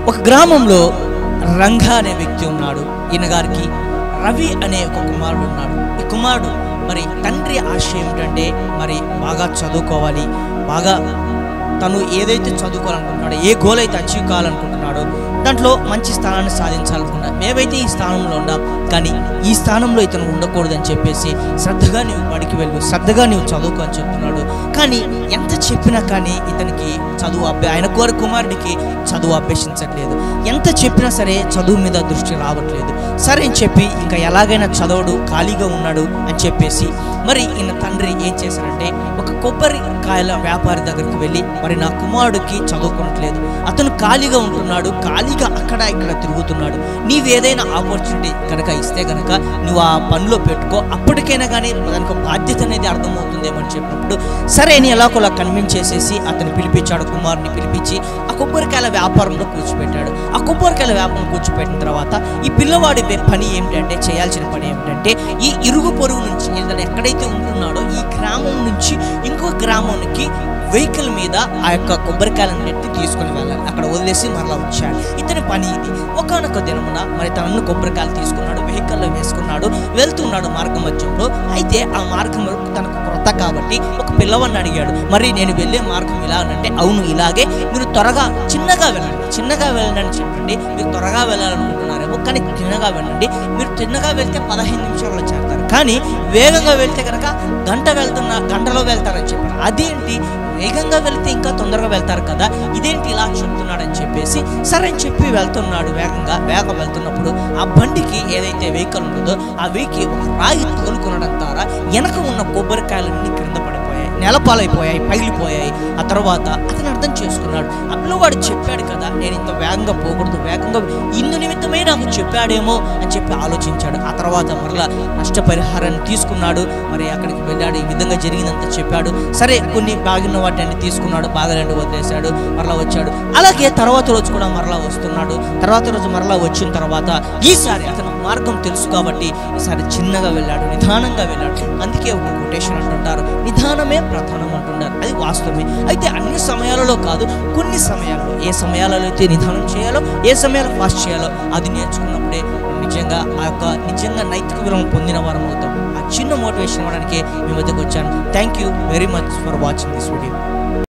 ఒక గ్రామంలో రంగా అనే వ్యక్తి ఉన్నాడు ఈయన గారికి రవి అనే ఒక కుమారుడు ఉన్నాడు ఈ కుమారుడు మరి తండ్రి ఆశ ఏమిటంటే మరి బాగా చదువుకోవాలి బాగా తను ఏదైతే చదువుకోవాలనుకుంటున్నాడో ఏ గోల్ అయితే అచీవ్ కావాలనుకుంటున్నాడో దాంట్లో మంచి స్థానాన్ని సాధించాలనుకున్నాడు మేమైతే ఈ స్థానంలో ఉన్నాం కానీ ఈ స్థానంలో ఇతను ఉండకూడదని చెప్పేసి శ్రద్ధగా నీవు బడికి వెళ్ళు శ్రద్ధగా నీవు చదువుకో అని చెప్తున్నాడు కానీ ఎంత చెప్పినా కానీ ఇతనికి చదువు అభ్య ఆయన కోరి కుమారుడికి చదువు అభ్యసించట్లేదు ఎంత చెప్పినా సరే చదువు మీద దృష్టి రావట్లేదు సరే అని చెప్పి ఇంకా ఎలాగైనా చదవడు ఖాళీగా ఉన్నాడు అని చెప్పేసి మరి ఈయన తండ్రి ఏం చేశారంటే ఒక కొబ్బరికాయల వ్యాపారి దగ్గరికి వెళ్ళి మరి నా కుమారుడికి చదువుకోవట్లేదు అతను ఖాళీగా ఉంటున్నాడు ఖాళీగా అక్కడ ఇక్కడ తిరుగుతున్నాడు నీవేదైనా ఆపర్చునిటీ కనుక ఇస్తే కనుక నువ్వు ఆ పనిలో పెట్టుకో అప్పటికైనా కానీ దానికి ఒక బాధ్యత అనేది అర్థమవుతుందేమో అని చెప్పినప్పుడు సరే అని ఎలాగోలా కన్విన్స్ చేసేసి అతను పిలిపించాడు కుమారుని పిలిపించి ఆ కొబ్బరికాయల వ్యాపారంలో కూర్చోపెట్టాడు ఆ కొబ్బరికాయల వ్యాపారం కూర్చోపెట్టిన తర్వాత ఈ పిల్లవాడి పే- పని ఏమిటంటే చేయాల్సిన పని ఏమిటంటే ఈ ఇరుగు పొరుగు నుంచి ఇతను ఎక్కడైతే ఉంటున్నాడో ఈ గ్రామం నుంచి ఇంకో గ్రామానికి వెహికల్ మీద ఆ యొక్క కొబ్బరికాయలను నెట్టి తీసుకుని వెళ్ళాలి అక్కడ వదిలేసి మరలా వచ్చాడు ఇతని పని ఇది ఒకనొక దినమున మరి తనను కొబ్బరికాయలు తీసుకున్నాడు వెహికల్లో వేసుకున్నాడు వెళ్తున్నాడు మార్గ మధ్యంలో అయితే ఆ మార్గం తనకు క్రొత్త కాబట్టి ఒక పిల్లవాడిని అడిగాడు మరి నేను వెళ్ళే మార్గం ఇలా అంటే అవును ఇలాగే మీరు త్వరగా చిన్నగా వెళ్ళండి చిన్నగా వెళ్ళండి అని చెప్పండి మీరు త్వరగా వెళ్ళాలనుకుంటున్నారేమో కానీ చిన్నగా వెళ్ళండి మీరు చిన్నగా వెళ్తే పదహైదు నిమిషాల్లో చేరతారు కానీ వేగంగా వెళ్తే కనుక గంట వెళ్తున్న గంటలో వెళ్తారని చెప్పారు అదేంటి వేగంగా వెళ్తే ఇంకా తొందరగా వెళ్తారు కదా ఇదేంటి ఇలా చెప్తున్నాడని చెప్పేసి సరే అని చెప్పి వెళ్తున్నాడు వేగంగా వేగం వెళ్తున్నప్పుడు ఆ బండికి ఏదైతే వెహికల్ ఉంటుందో ఆ వెహికల్ ఒక రాయి తోలుకునడం ద్వారా వెనక ఉన్న కొబ్బరికాయలన్నీ క్రింద పడిపోయాయి నేలపాలైపోయాయి పగిలిపోయాయి ఆ తర్వాత అతను అర్థం చేసుకున్నాడు ఆ పిల్లవాడు చెప్పాడు కదా నేను ఇంత వేగంగా పోకూడదు వేగంగా ఇందు నిమిత్తమే నాకు చెప్పాడేమో అని చెప్పి ఆలోచించాడు ఆ తర్వాత మరలా నష్టపరిహారాన్ని తీసుకున్నాడు మరి అక్కడికి వెళ్ళాడు ఈ విధంగా జరిగిందంతా చెప్పాడు సరే కొన్ని బాగిన వాటిని తీసుకున్నాడు బాగాలేండి వదిలేశాడు మరలా వచ్చాడు అలాగే తర్వాత రోజు కూడా మరలా వస్తున్నాడు తర్వాత రోజు మరలా వచ్చిన తర్వాత ఈసారి అతను మార్గం తెలుసు కాబట్టి ఈసారి చిన్నగా వెళ్ళాడు నిదానంగా వెళ్ళాడు అందుకే ఒక కొటేషన్ అంటుంటారు నిదానమే ప్రధానం అంటున్నారు అది వాస్తవమే అయితే అన్ని సమయాలలో కాదు కొన్ని సమయాల్లో ఏ సమయాలలో అయితే నిదానం చేయాలో ఏ సమయాల్లో ఫాస్ట్ చేయాలో అది నేర్చుకున్నప్పుడే నిజంగా ఆ యొక్క నిజంగా నైతిక విలువను పొందిన వారం అవుతాం ఆ చిన్న మోటివేషన్ ఇవ్వడానికి మీ మధ్యకు వచ్చాను thank you very much for watching this video